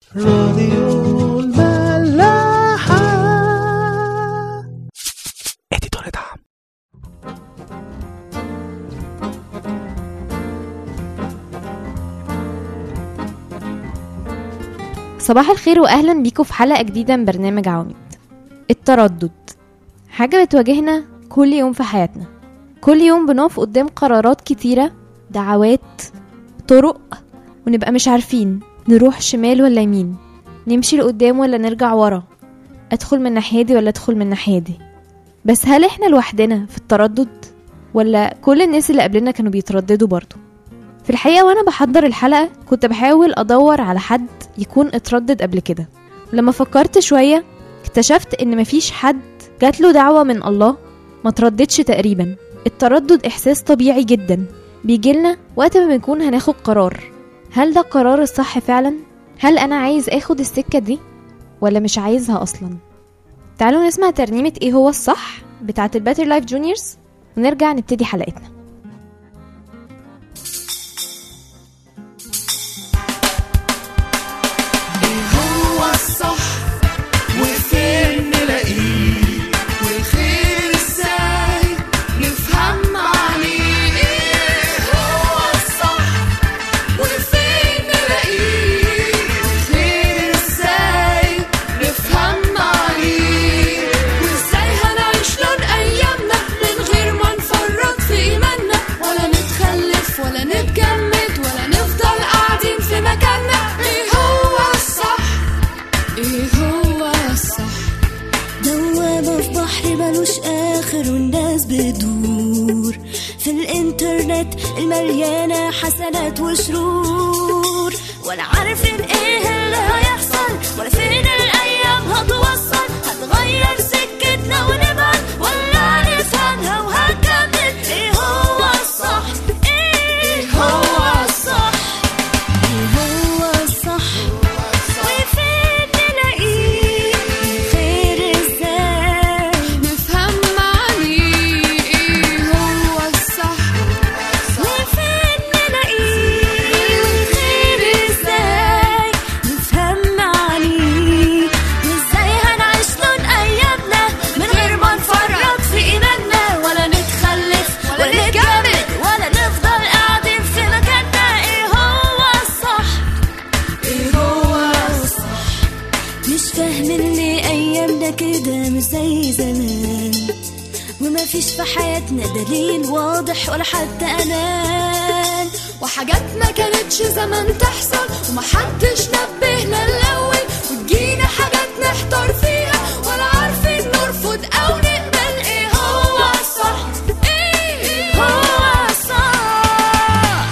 راديو الملاحة اديتور دعم صباح الخير واهلا بيكم في حلقه جديده من برنامج عواميد التردد حاجه بتواجهنا كل يوم في حياتنا كل يوم بنقف قدام قرارات كتيره دعوات طرق ونبقى مش عارفين نروح شمال ولا يمين نمشي لقدام ولا نرجع ورا ادخل من ناحيه دي ولا ادخل من ناحيه دي بس هل احنا لوحدنا في التردد ولا كل الناس اللي قبلنا كانوا بيترددوا برضو في الحقيقة وأنا بحضر الحلقة كنت بحاول أدور على حد يكون اتردد قبل كده ولما فكرت شوية اكتشفت إن مفيش حد جات له دعوة من الله ما ترددش تقريبا التردد إحساس طبيعي جدا بيجيلنا وقت ما بنكون هناخد قرار هل ده القرار الصح فعلا؟ هل أنا عايز أخد السكة دي؟ ولا مش عايزها أصلا؟ تعالوا نسمع ترنيمة إيه هو الصح بتاعت الباتر لايف جونيورز ونرجع نبتدي حلقتنا هو الصح وفين نلاقيه والخير ازاي نفهم عليه ايه هو الصح وفين نلاقيه والخير ازاي نفهم عليه وازاي هنعيش لون ايامنا من غير ما نفرط في ايماننا ولا نتخلف ولا نتجمد ولا نفضل قاعدين في مكاننا ايه هو الصح ايه هو الصح دوامة في بحر ملوش آخر والناس بتدور في الإنترنت المليانة حسنات وشرور ولا عارفين إيه اللي هيحصل ولا فين الأيام هتوصل هتغير سكتنا ونبعد ولا نفهمها وهنكمل إيه هو الصح إيه هو الصح إيه هو الصح وفين نلاقيه خير ازاي نفهم عليه ايه هو الصح وفين نلاقيه خير ازاي نفهم عليه وازاي هنعيش لون ايامنا من غير ما نفرط في ايماننا ولا نتخلف ولا نتجمد ولا نفضل قاعدين في مكاننا ايه هو الصح ايه هو الصح مش فاهمين ليه ايامنا كده مش زي زمان وما فيش في حياتنا دليل واضح ولا حتى امان وحاجات ما كانتش زمان تحصل ومحدش نبهنا الاول وتجينا حاجات نحتار فيها ولا عارفين نرفض او نقبل ايه هو الصح ايه هو الصح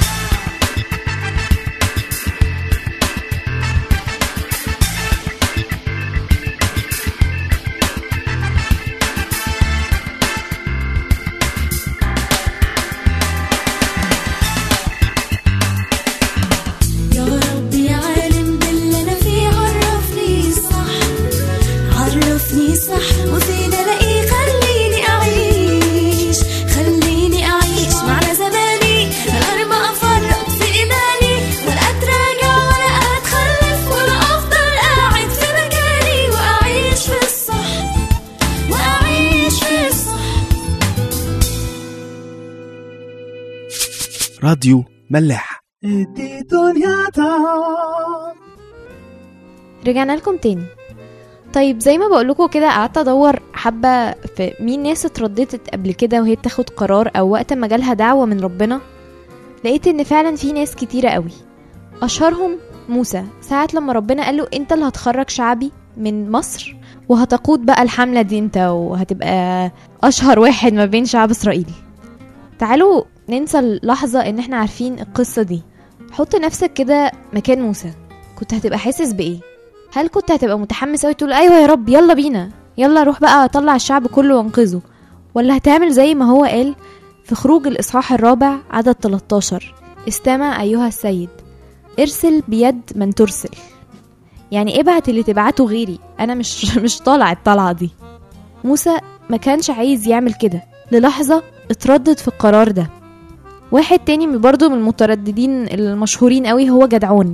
يا ربي عالم باللي انا فيه عرفني الصح عرفني الصح وفين الاقيه خليني اعيش خليني اعيش معنى زماني من غير ما افرط في ايماني ولا اتراجع ولا اتخلف ولا افضل قاعد في مكاني واعيش في الصح واعيش في الصح راديو ملاح اديتور يا دعم رجعنا لكم تاني طيب زي ما بقول لكم كده قعدت ادور حبه في مين ناس اترددت قبل كده وهي بتاخد قرار او وقت ما جالها دعوه من ربنا لقيت ان فعلا في ناس كتيره قوي اشهرهم موسى ساعه لما ربنا قال له انت اللي هتخرج شعبي من مصر وهتقود بقى الحمله دي انت وهتبقى اشهر واحد ما بين شعب اسرائيل تعالوا ننسى اللحظه ان احنا عارفين القصه دي حط نفسك كده مكان موسى كنت هتبقى حاسس بايه هل كنت هتبقى متحمس أوي تقول أيوة يا رب يلا بينا يلا روح بقى أطلع الشعب كله وانقذه ولا هتعمل زي ما هو قال في خروج الإصحاح الرابع عدد 13 استمع أيها السيد ارسل بيد من ترسل يعني ابعت اللي تبعته غيري أنا مش مش طالع الطلعة دي موسى ما كانش عايز يعمل كده للحظة اتردد في القرار ده واحد تاني من- برضه من المترددين المشهورين قوي هو جدعون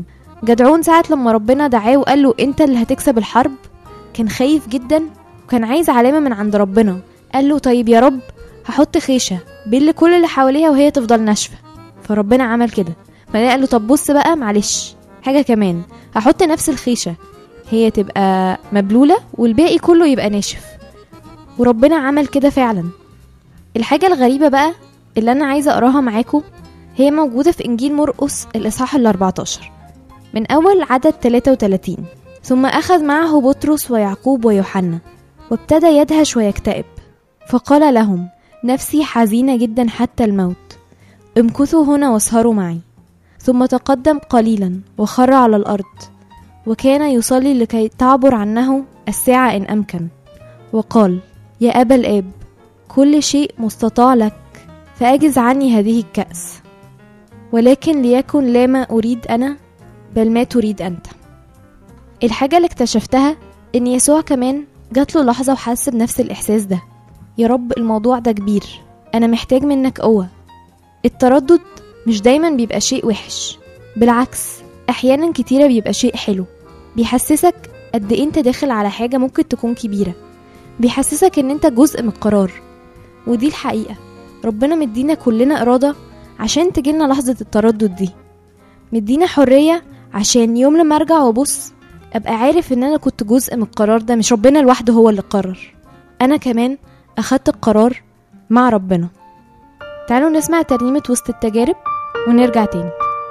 جدعون ساعة لما ربنا دعاه وقال له انت اللي هتكسب الحرب كان خايف جدا وكان عايز علامة من عند ربنا قال له طيب يا رب هحط خيشة بين كل اللي حواليها وهي تفضل ناشفة فربنا عمل كده بعدين قال له طب بص بقى معلش حاجة كمان هحط نفس الخيشة هي تبقى مبلولة والباقي كله يبقى ناشف وربنا عمل كده فعلا الحاجة الغريبة بقى اللي أنا عايزة أقراها معاكم هي موجودة في إنجيل مرقس الإصحاح ال 14 من أول عدد 33 ثم أخذ معه بطرس ويعقوب ويوحنا وابتدى يدهش ويكتئب فقال لهم نفسي حزينة جدا حتى الموت امكثوا هنا واسهروا معي ثم تقدم قليلا وخر على الأرض وكان يصلي لكي تعبر عنه الساعة إن أمكن وقال يا أبا الآب كل شيء مستطاع لك فأجز عني هذه الكأس ولكن ليكن لا ما أريد أنا بل ما تريد أنت الحاجة اللي اكتشفتها إن يسوع كمان جات له لحظة وحس بنفس الإحساس ده يا رب الموضوع ده كبير أنا محتاج منك قوة التردد مش دايما بيبقى شيء وحش بالعكس أحيانا كتيرة بيبقى شيء حلو بيحسسك قد إيه انت داخل على حاجة ممكن تكون كبيرة بيحسسك ان انت جزء من القرار ودي الحقيقة ربنا مدينا كلنا إرادة عشان تجيلنا لحظة التردد دي مدينا حرية عشان يوم لما ارجع وابص ابقى عارف ان انا كنت جزء من القرار ده مش ربنا لوحده هو اللي قرر انا كمان اخدت القرار مع ربنا تعالوا نسمع ترنيمة وسط التجارب ونرجع تاني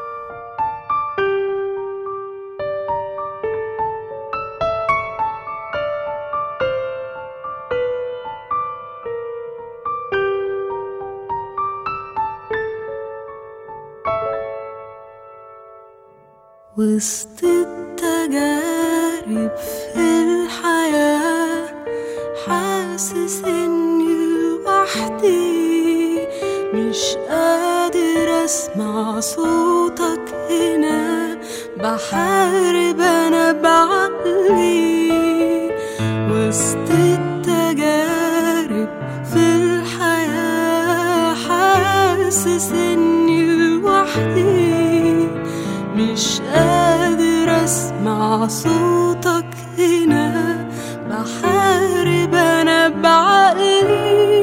وسط التجارب في الحياة حاسس اني لوحدي مش قادر اسمع صوتك هنا بحارب انا بعقلي وسط التجارب في الحياة حاسس اني لوحدي مش قادر اسمع صوتك هنا بحارب انا بعقلي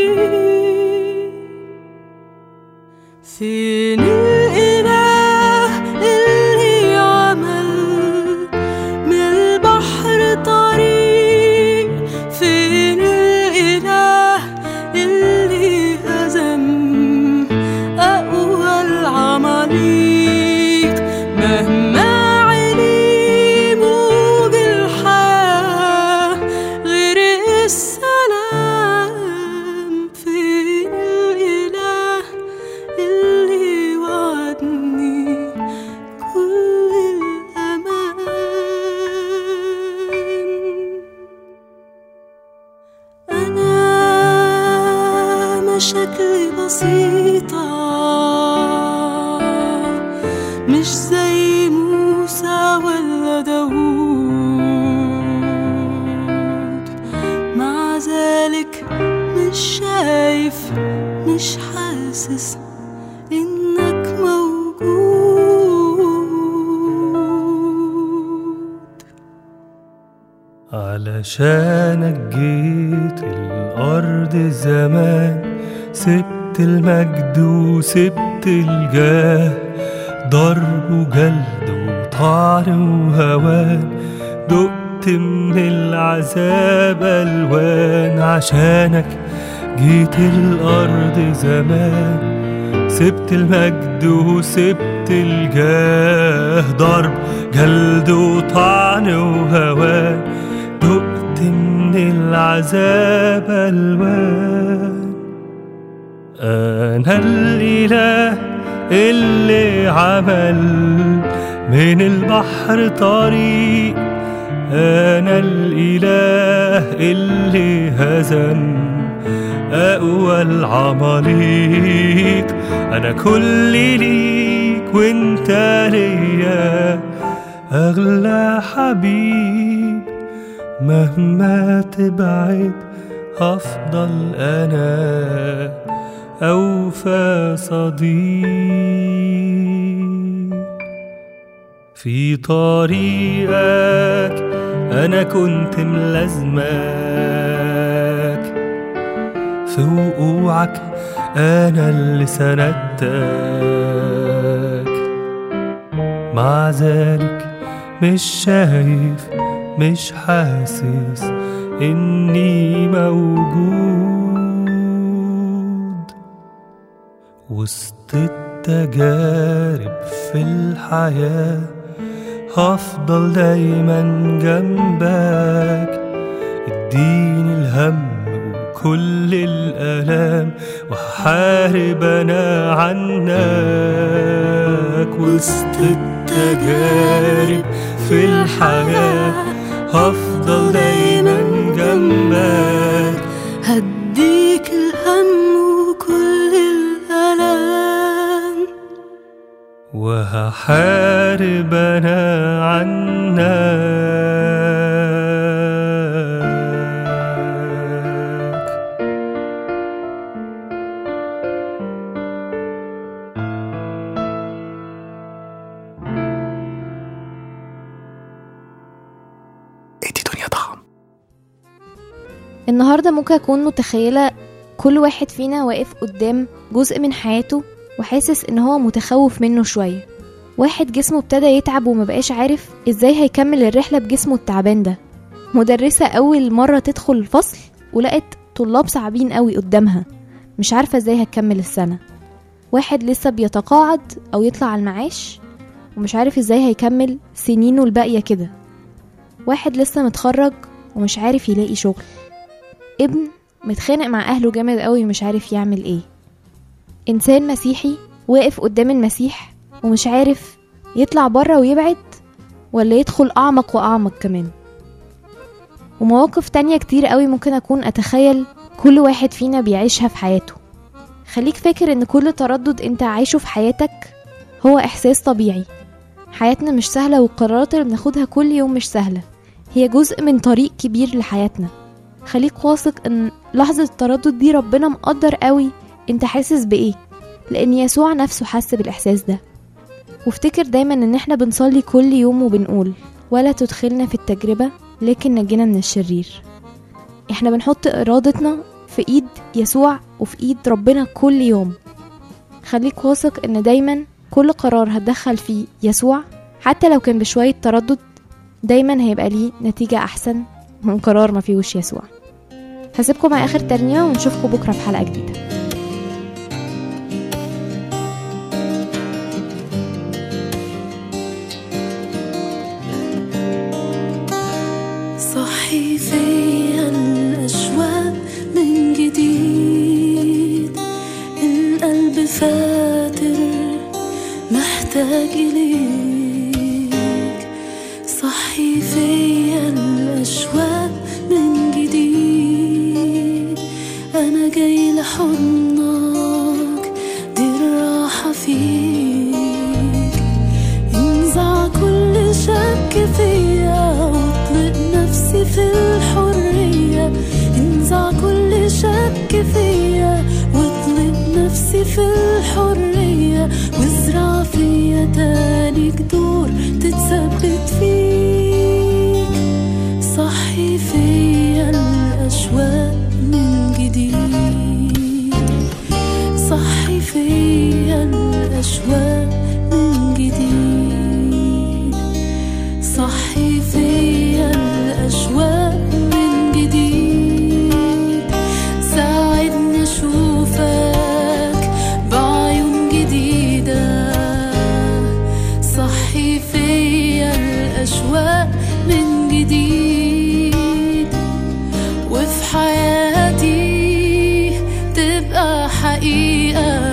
فين الاله اللي عمل من البحر طريق فين الاله اللي هزم اقوى العماليق مهما علي موج الحياة غير السلام فين الإله اللي وعدني كل الأمان أنا مشاكلي بسيطة مش زي موسى ولا داوود مع ذلك مش شايف مش حاسس إنك موجود علشانك جيت الأرض زمان سبت المجد وسبت الجاه ضرب وجلد وطعن وهوان دقت من العذاب ألوان عشانك جيت الأرض زمان سبت المجد وسبت الجاه ضرب جلد وطعن وهوان دقت من العذاب ألوان أنا الإله اللي عمل من البحر طريق أنا الإله اللي هزم أقوى العماليق أنا كل ليك وانت ليا أغلى حبيب مهما تبعد هفضل أنا أوفى صديق في طريقك أنا كنت ملازمك في وقوعك أنا اللي سندتك مع ذلك مش شايف مش حاسس إني موجود وسط التجارب في الحياة هفضل دايما جنبك اديني الهم وكل الآلام وهحارب أنا عنك وسط التجارب في الحياة هفضل دايما جنبك هديك الهم وكل الألام وهحارب أنا عنك ادي دنيا طعم النهاردة ممكن أكون متخيلة كل واحد فينا واقف قدام جزء من حياته وحاسس إن هو متخوف منه شوية واحد جسمه ابتدى يتعب ومبقاش عارف إزاي هيكمل الرحلة بجسمه التعبان ده مدرسة أول مرة تدخل الفصل ولقت طلاب صعبين قوي قدامها مش عارفة إزاي هتكمل السنة واحد لسه بيتقاعد أو يطلع على المعاش ومش عارف إزاي هيكمل سنينه الباقية كده واحد لسه متخرج ومش عارف يلاقي شغل ابن متخانق مع اهله جامد قوي ومش عارف يعمل ايه انسان مسيحي واقف قدام المسيح ومش عارف يطلع بره ويبعد ولا يدخل اعمق واعمق كمان ومواقف تانية كتير قوي ممكن اكون اتخيل كل واحد فينا بيعيشها في حياته خليك فاكر ان كل تردد انت عايشه في حياتك هو احساس طبيعي حياتنا مش سهلة والقرارات اللي بناخدها كل يوم مش سهلة هي جزء من طريق كبير لحياتنا خليك واثق ان لحظة التردد دي ربنا مقدر قوي انت حاسس بايه لان يسوع نفسه حس بالاحساس ده وافتكر دايما ان احنا بنصلي كل يوم وبنقول ولا تدخلنا في التجربة لكن نجينا من الشرير احنا بنحط ارادتنا في ايد يسوع وفي ايد ربنا كل يوم خليك واثق ان دايما كل قرار هتدخل فيه يسوع حتى لو كان بشوية تردد دايما هيبقى ليه نتيجة أحسن من قرار ما فيهوش يسوع هسيبكم مع آخر ترنيمة ونشوفكم بكرة في حلقة جديدة صحي فيا الأشواق من جديد القلب فاتر محتاج إليك صحي فيا الأشواق من جديد أنا جاي لحضنك دي الراحة فيك انزع كل شك فيا واطلق نفسي في الحرية انزع كل شك فيا واطلق نفسي في الحرية وازرع فيا تاني جذور تتثبت فيك صحي فيا الأشواق من جديد صحي فيا الأشواق من جديد صحي فيا الأشواق من جديد ساعدني أشوفك بعيون جديدة صحي فيا الأشواق من جديد وفي حياتي تبقى حقيقة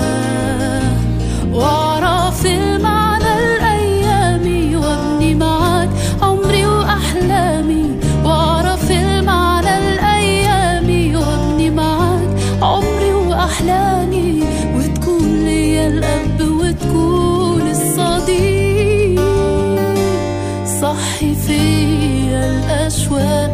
واعرف المعنى الأيامي وابني معاك عمري وأحلامي واعرف المعنى الأيامي وابني معاك عمري وأحلامي وتكون ليا الأب وتكون الصديق صحي فيا الأشواق